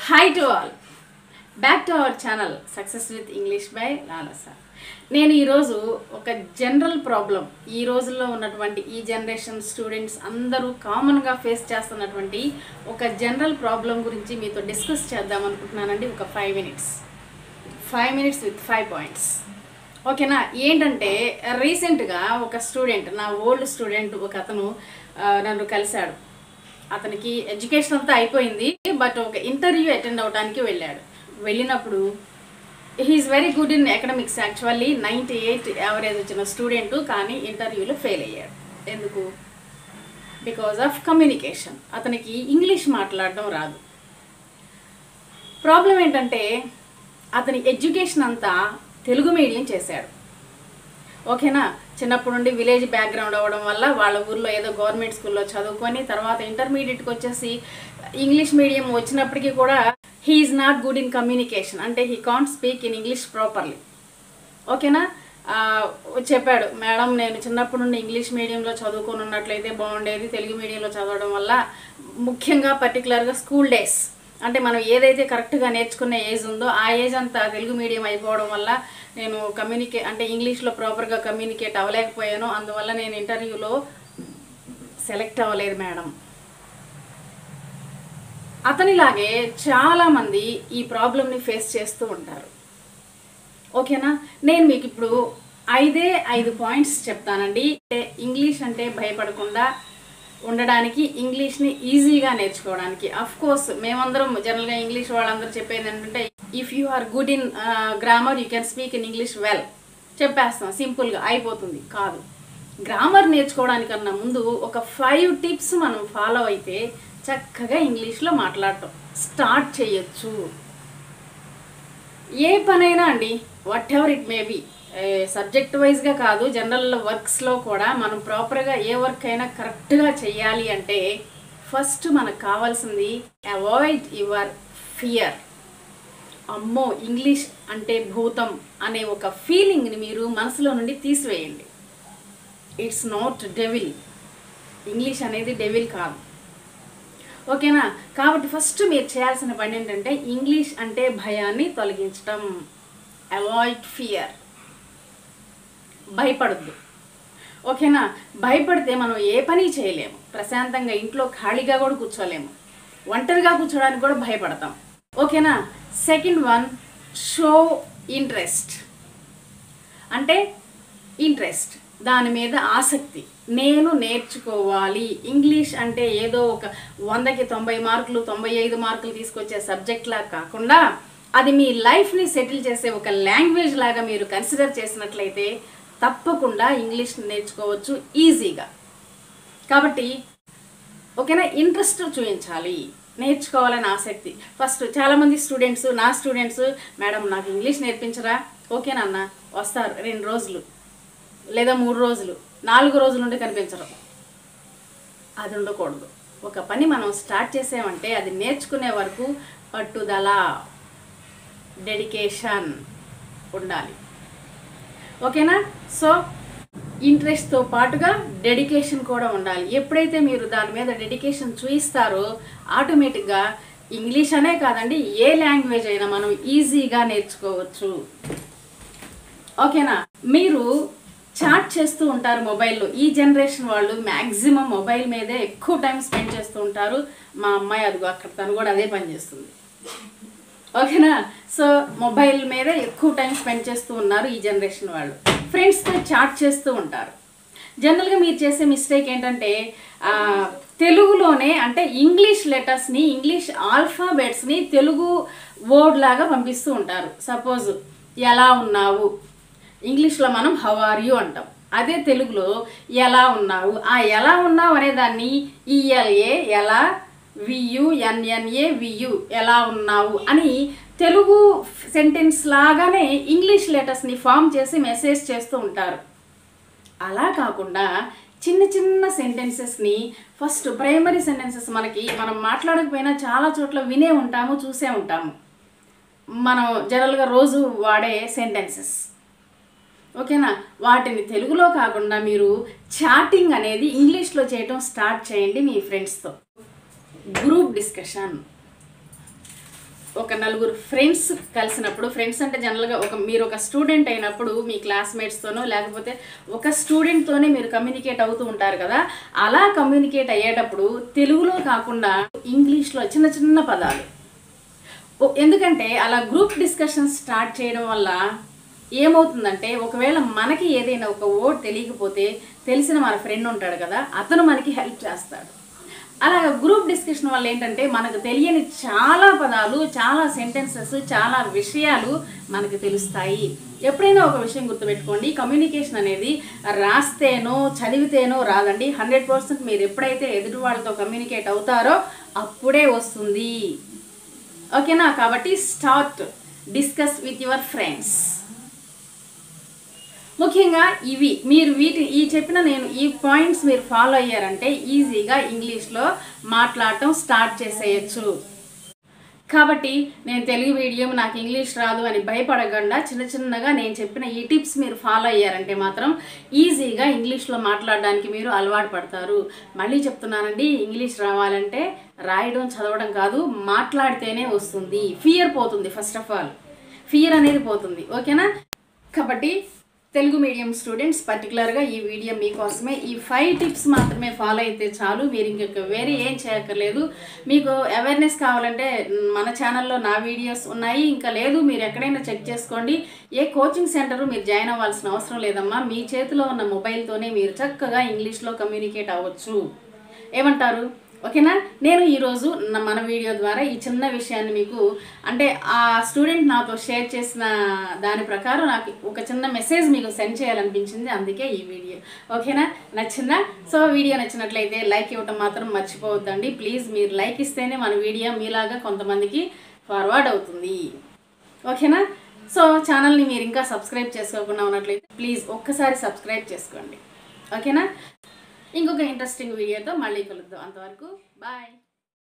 hi to all back to our channel success with English by Lalasa నేను ఈరోజు ఒక general problem ఈ రోజుల్లో ఉన్నటువంటి ఈ జనరేషన్ స్టూడెంట్స్ అందరూ కామన్గా ఫేస్ చేస్తున్నటువంటి ఒక జనరల్ ప్రాబ్లం గురించి మీతో డిస్కస్ చేద్దాం అనుకుంటున్నానండి ఒక five minutes five minutes with five points ఓకేనా ఏంటంటే రీసెంట్గా ఒక స్టూడెంట్ నా ఓల్డ్ స్టూడెంట్ ఒక అతను ఆ, నన్ను కలిశాడు అతనికి ఎడ్యుకేషన్ అంతా అయిపోయింది బట్ ఒక ఇంటర్వ్యూ అటెండ్ అవడానికి వెళ్ళాడు వెళ్ళినప్పుడు he is very good in academics actually ninety eight average student స్టూడెంట్ కానీ ఇంటర్వ్యూలో ఫెయిల్ అయ్యాడు ఎందుకు బికాజ్ ఆఫ్ కమ్యూనికేషన్ అతనికి ఇంగ్లీష్ మాట్లాడడం రాదు ప్రాబ్లం ఏంటంటే అతని ఎడ్యుకేషన్ అంతా తెలుగు మీడియం చేశాడు ఓకేనా చిన్నప్పటి నుండి విలేజ్ బ్యాక్గ్రౌండ్ అవ్వడం వల్ల వాళ్ళ ఊర్లో ఏదో గవర్నమెంట్ స్కూల్లో చదువుకొని తర్వాత ఇంటర్మీడియట్కి వచ్చేసి ఇంగ్లీష్ మీడియం వచ్చినప్పటికీ కూడా he is not good in communication అంటే he can't speak in English properly ఓకేనా ఆ, చెప్పాడు మేడం నేను చిన్నప్పటి నుండి ఇంగ్లీష్ మీడియంలో చదువుకొని ఉన్నట్లయితే బాగుండేది తెలుగు మీడియంలో చదవడం వల్ల ముఖ్యంగా పర్టికులర్గా స్కూల్ డేస్ అంటే మనం ఏదైతే కరెక్ట్గా నేర్చుకునే ఏజ్ ఉందో ఆ ఏజ్ అంతా తెలుగు మీడియం అయిపోవడం వల్ల నేను కమ్యూనికే అంటే ఇంగ్లీష్లో ప్రాపర్గా కమ్యూనికేట్ అవ్వలేకపోయాను అందువల్ల నేను ఇంటర్వ్యూలో సెలెక్ట్ అవ్వలేదు మేడం అతనిలాగే చాలామంది ఈ ప్రాబ్లమ్ని ఫేస్ చేస్తూ ఉంటారు ఓకేనా నేను మీకు ఇప్పుడు ఐదే ఐదు పాయింట్స్ చెప్తానండి అంటే ఇంగ్లీష్ అంటే భయపడకుండా ఉండడానికి ఇంగ్లీష్ని ఈజీగా నేర్చుకోవడానికి అఫ్ కోర్స్ మేమందరం జనరల్గా ఇంగ్లీష్ వాళ్ళందరూ చెప్పేది ఏంటంటే if you are good in grammar you can speak in English well చెప్పేస్తాం సింపుల్గా అయిపోతుంది కాదు గ్రామర్ నేర్చుకోవడానికన్నా ముందు ఒక ఫైవ్ టిప్స్ మనం ఫాలో అయితే చక్కగా ఇంగ్లీష్లో మాట్లాడటం స్టార్ట్ చేయొచ్చు ఏ పనైనా అండి whatever it may be subject వైజ్గా కాదు జనరల్ వర్క్స్లో కూడా మనం ప్రాపర్గా ఏ వర్క్ అయినా కరెక్ట్గా చేయాలి అంటే ఫస్ట్ మనకు కావాల్సింది అవాయిడ్ యువర్ ఫియర్ అమ్మో ఇంగ్లీష్ అంటే భూతం అనే ఒక ఫీలింగ్ని మీరు మనసులో నుండి తీసివేయండి ఇట్స్ నాట్ డెవిల్ ఇంగ్లీష్ అనేది డెవిల్ కాదు ఓకేనా కాబట్టి ఫస్ట్ మీరు చేయాల్సిన పని ఏంటంటే ఇంగ్లీష్ అంటే భయాన్ని తొలగించటం అవాయిడ్ ఫియర్ భయపడద్దు ఓకేనా భయపడితే మనం ఏ పని చేయలేము ప్రశాంతంగా ఇంట్లో ఖాళీగా కూడా కూర్చోలేము ఒంటరిగా కూర్చోడానికి కూడా భయపడతాం ఓకేనా సెకండ్ వన్ షో ఇంట్రెస్ట్ అంటే ఇంట్రెస్ట్ దాని మీద ఆసక్తి నేను నేర్చుకోవాలి ఇంగ్లీష్ అంటే ఏదో ఒక వందకి తొంభై మార్కులు తొంభై ఐదు మార్కులు తీసుకొచ్చే సబ్జెక్ట్ లాగా కాకుండా అది మీ లైఫ్ని సెటిల్ చేసే ఒక లాంగ్వేజ్ లాగా మీరు కన్సిడర్ చేసినట్లయితే తప్పకుండా ఇంగ్లీష్ నేర్చుకోవచ్చు ఈజీగా కాబట్టి ఓకేనా ఇంట్రెస్ట్ చూపించాలి నేర్చుకోవాలని ఆసక్తి ఫస్ట్ చాలామంది స్టూడెంట్స్ నా స్టూడెంట్స్ మేడం నాకు ఇంగ్లీష్ నేర్పించరా ఓకేనన్న వస్తారు రెండు రోజులు లేదా మూడు రోజులు నాలుగు రోజుల నుండి కనిపించరు అది ఉండకూడదు ఒక పని మనం స్టార్ట్ చేసామంటే అది నేర్చుకునే వరకు పట్టుదల డెడికేషన్ ఉండాలి ఓకేనా సో ఇంట్రెస్ట్తో పాటుగా డెడికేషన్ కూడా ఉండాలి ఎప్పుడైతే మీరు దాని మీద డెడికేషన్ చూయిస్తారో ఆటోమేటిక్గా ఇంగ్లీష్ అనే కాదండి ఏ లాంగ్వేజ్ అయినా మనం ఈజీగా నేర్చుకోవచ్చు ఓకేనా మీరు చాట్ చేస్తూ ఉంటారు మొబైల్లో ఈ జనరేషన్ వాళ్ళు మ్యాక్సిమం మొబైల్ మీదే ఎక్కువ టైం స్పెండ్ చేస్తూ ఉంటారు మా అమ్మాయి అదిగో అక్కడ తను కూడా అదే పని చేస్తుంది ఓకేనా సో మొబైల్ మీద ఎక్కువ టైం స్పెండ్ చేస్తూ ఉన్నారు ఈ జనరేషన్ వాళ్ళు ఫ్రెండ్స్తో చాట్ చేస్తూ ఉంటారు జనరల్గా మీరు చేసే మిస్టేక్ ఏంటంటే ఆ, తెలుగులోనే అంటే ఇంగ్లీష్ లెటర్స్ని ఇంగ్లీష్ ఆల్ఫాబెట్స్ని తెలుగు వర్డ్ లాగా పంపిస్తూ ఉంటారు సపోజ్ ఎలా ఉన్నావు ఇంగ్లీష్లో మనం హౌ ఆర్ యూ అంటాం అదే తెలుగులో ఎలా ఉన్నావు ఆ ఎలా ఉన్నావు అనే దాన్ని ఈఎల్ఏ ఎలా వియు ఎన్ఎన్ఏ వియు ఎలా ఉన్నావు అని తెలుగు సెంటెన్స్ లాగానే ఇంగ్లీష్ లెటర్స్ని ఫామ్ చేసి మెసేజ్ చేస్తూ ఉంటారు అలా కాకుండా చిన్న చిన్న సెంటెన్సెస్ని ఫస్ట్ ప్రైమరీ సెంటెన్సెస్ మనకి మనం మాట్లాడకపోయినా చాలా చోట్ల వినే ఉంటాము చూసే ఉంటాము మనం జనరల్గా రోజు వాడే సెంటెన్సెస్ ఓకేనా వాటిని తెలుగులో కాకుండా మీరు చాటింగ్ అనేది ఇంగ్లీష్లో చేయటం స్టార్ట్ చేయండి మీ ఫ్రెండ్స్తో గ్రూప్ డిస్కషన్ ఒక నలుగురు ఫ్రెండ్స్ కలిసినప్పుడు ఫ్రెండ్స్ అంటే జనరల్గా ఒక మీరు ఒక స్టూడెంట్ అయినప్పుడు మీ క్లాస్మేట్స్తోనో లేకపోతే ఒక స్టూడెంట్తోనే మీరు కమ్యూనికేట్ అవుతూ ఉంటారు కదా అలా కమ్యూనికేట్ అయ్యేటప్పుడు తెలుగులో కాకుండా ఇంగ్లీష్లో చిన్న చిన్న పదాలు ఓ- ఎందుకంటే అలా గ్రూప్ డిస్కషన్ స్టార్ట్ చేయడం వల్ల ఏమవుతుందంటే ఒకవేళ మనకి ఏదైనా ఒక వర్డ్ తెలియకపోతే తెలిసిన మన ఫ్రెండ్ ఉంటాడు కదా అతను మనకి హెల్ప్ చేస్తాడు అలా గ్రూప్ డిస్కషన్ వల్ల ఏంటంటే మనకు తెలియని చాలా పదాలు చాలా సెంటెన్సెస్ చాలా విషయాలు మనకు తెలుస్తాయి ఎప్పుడైనా ఒక విషయం గుర్తుపెట్టుకోండి కమ్యూనికేషన్ అనేది రాస్తేనో చదివితేనో రాదండి హండ్రెడ్ పర్సెంట్ మీరు ఎప్పుడైతే ఎదుటి వాళ్ళతో కమ్యూనికేట్ అవుతారో అప్పుడే వస్తుంది ఓకేనా కాబట్టి start discuss with your friends ముఖ్యంగా ఇవి మీరు వీటి ఈ చెప్పిన నేను ఈ పాయింట్స్ మీరు ఫాలో అయ్యారంటే ఈజీగా ఇంగ్లీష్లో మాట్లాడటం స్టార్ట్ చేసేయచ్చు కాబట్టి నేను తెలుగు మీడియం నాకు ఇంగ్లీష్ రాదు అని భయపడకుండా చిన్న చిన్నగా నేను చెప్పిన ఈ టిప్స్ మీరు ఫాలో అయ్యారంటే మాత్రం ఈజీగా ఇంగ్లీష్లో మాట్లాడడానికి మీరు అలవాటు పడతారు మళ్ళీ చెప్తున్నానండి ఇంగ్లీష్ రావాలంటే రాయడం చదవడం కాదు మాట్లాడితేనే వస్తుంది ఫియర్ పోతుంది ఫస్ట్ ఆఫ్ ఆల్ ఫియర్ అనేది పోతుంది ఓకేనా కాబట్టి తెలుగు మీడియం స్టూడెంట్స్ పర్టికులర్గా ఈ వీడియో మీకోసమే ఈ ఫైవ్ టిప్స్ మాత్రమే ఫాలో అయితే చాలు మీరు ఇంకొక వేరే ఏం చేయక్కర్లేదు మీకు అవేర్నెస్ కావాలంటే మ్, మన ఛానల్లో నా వీడియోస్ ఉన్నాయి ఇంకా లేదు మీరు ఎక్కడైనా చెక్ చేసుకోండి ఏ కోచింగ్ సెంటర్ మీరు జాయిన్ అవ్వాల్సిన అవసరం లేదమ్మా మీ చేతిలో ఉన్న మొబైల్తోనే మీరు చక్కగా ఇంగ్లీష్లో కమ్యూనికేట్ అవ్వచ్చు ఏమంటారు ఓకేనా నేను ఈరోజు న- మన వీడియో ద్వారా ఈ చిన్న విషయాన్ని మీకు అంటే ఆ స్టూడెంట్ నాతో షేర్ చేసిన దాని ప్రకారం నాకు ఒక చిన్న మెసేజ్ మీకు సెండ్ చేయాలనిపించింది అందుకే ఈ వీడియో ఓకేనా నచ్చిందా సో వీడియో నచ్చినట్లయితే లైక్ ఇవ్వటం మాత్రం మర్చిపోవద్దండి ప్లీజ్ మీరు లైక్ ఇస్తేనే మన వీడియో మీలాగా కొంతమందికి ఫార్వర్డ్ అవుతుంది ఓకేనా సో ఛానల్ని మీరు ఇంకా సబ్స్క్రైబ్ చేసుకోకుండా ఉన్నట్లయితే ప్లీజ్ ఒక్కసారి సబ్స్క్రైబ్ చేసుకోండి ఓకేనా ఇంకొక ఇంట్రెస్టింగ్ వీడియోతో మళ్ళీ కలుద్దాం అంతవరకు బాయ్